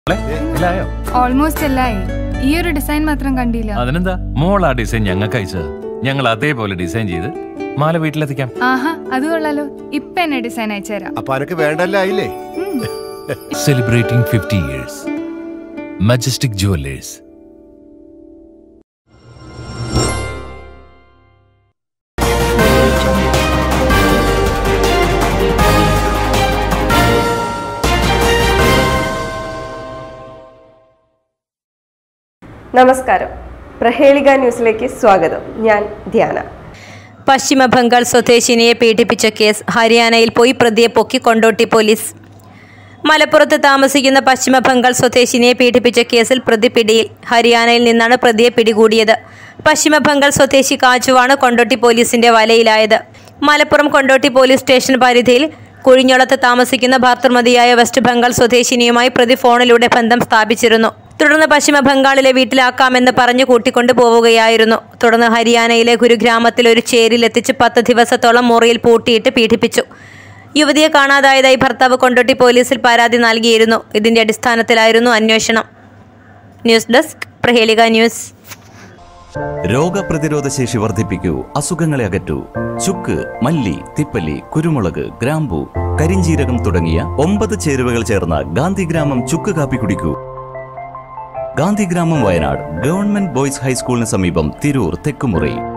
മോളെ, എല്ലായോ ഓൾമോസ്റ്റ് എല്ലായി ഈ ഒരു ഡിസൈൻ മാത്രം കണ്ടില്ല അതിനെന്താ മോൾ ആ ഡിസൈൻ ഞങ്ങൾക്ക് അയച്ചത് ഞങ്ങൾ അതേപോലെ ഡിസൈൻ ചെയ്ത് മാല വീട്ടിലെത്തിക്കാം ആഹാ അത് കൊള്ളാലോ ഇപ്പൊ എന്നെ ഡിസൈൻ അയച്ചുതരാം അപ്പൊ അനക്ക് വേണ്ടല്ല ആയില്ലേ ഉം. Celebrating fifty years Majestic Jewellers നമസ്കാരം പ്രഹേളിക ന്യൂസിലേക്ക് സ്വാഗതം ഞാൻ ധ്യാന പശ്ചിമ ബംഗാൾ സ്വദേശിനിയെ പീഡിപ്പിച്ച കേസ് ഹരിയാനയിൽ പോയി പ്രതിയെ പൊക്കി കൊണ്ടോട്ടി പോലീസ് മലപ്പുറത്ത് താമസിക്കുന്ന പശ്ചിമ ബംഗാൾ സ്വദേശിനിയെ പീഡിപ്പിച്ച കേസിൽ പ്രതി പിടിയിൽ ഹരിയാനയിൽ നിന്നാണ് പ്രതിയെ പിടികൂടിയത് പശ്ചിമ ബംഗാൾ സ്വദേശി കാജുവാണ് കൊണ്ടോട്ടി പോലീസിന്റെ വലയിലായത് മലപ്പുറം കൊണ്ടോട്ടി പോലീസ് സ്റ്റേഷൻ പരിധിയിൽ കുഴിഞ്ഞോളത്ത് താമസിക്കുന്ന ഭാർത്തൃമതിയായ വെസ്റ്റ് ബംഗാൾ സ്വദേശിനിയുമായി പ്രതി ഫോണിലൂടെ ബന്ധം സ്ഥാപിച്ചിരുന്നു തുടർന്ന് പശ്ചിമ ബംഗാളിലെ വീട്ടിലാക്കാമെന്ന് പറഞ്ഞു കൂട്ടിക്കൊണ്ടു പോവുകയായിരുന്നു തുടർന്ന് ഹരിയാനയിലെ ഗുരുഗ്രാമത്തിൽ ഒരു ചേരിലെത്തിച്ച് പത്ത് ദിവസത്തോളം മുറിയിൽ പൂട്ടിയിട്ട് പീഡിപ്പിച്ചു യുവതിയെ കാണാതായതായി ഭർത്താവ് കൊണ്ടോട്ടി പോലീസിൽ പരാതി നൽകിയിരുന്നു ഇതിന്റെ അടിസ്ഥാനത്തിലായിരുന്നു അന്വേഷണം ന്യൂസ് ഡെസ്ക് പ്രഹേലിക ന്യൂസ് രോഗപ്രതിരോധ ശേഷി വർദ്ധിപ്പിക്കൂ അസുഖങ്ങളെ അകറ്റൂ ചുക്ക് മല്ലി തിപ്പല്ലി കുരുമുളക് ഗ്രാമ്പു കരിഞ്ചീരകം തുടങ്ങിയ ഒമ്പത് ചേരുവകൾ ചേർന്ന ഗാന്ധിഗ്രാമം ചുക്ക് കാപ്പി കുടിക്കൂ ഗാന്ധിഗ്രാമം വയനാട് ഗവൺമെന്റ് ബോയ്സ് ഹൈസ്കൂളിന് സമീപം തിരൂർ തെക്കുമുറി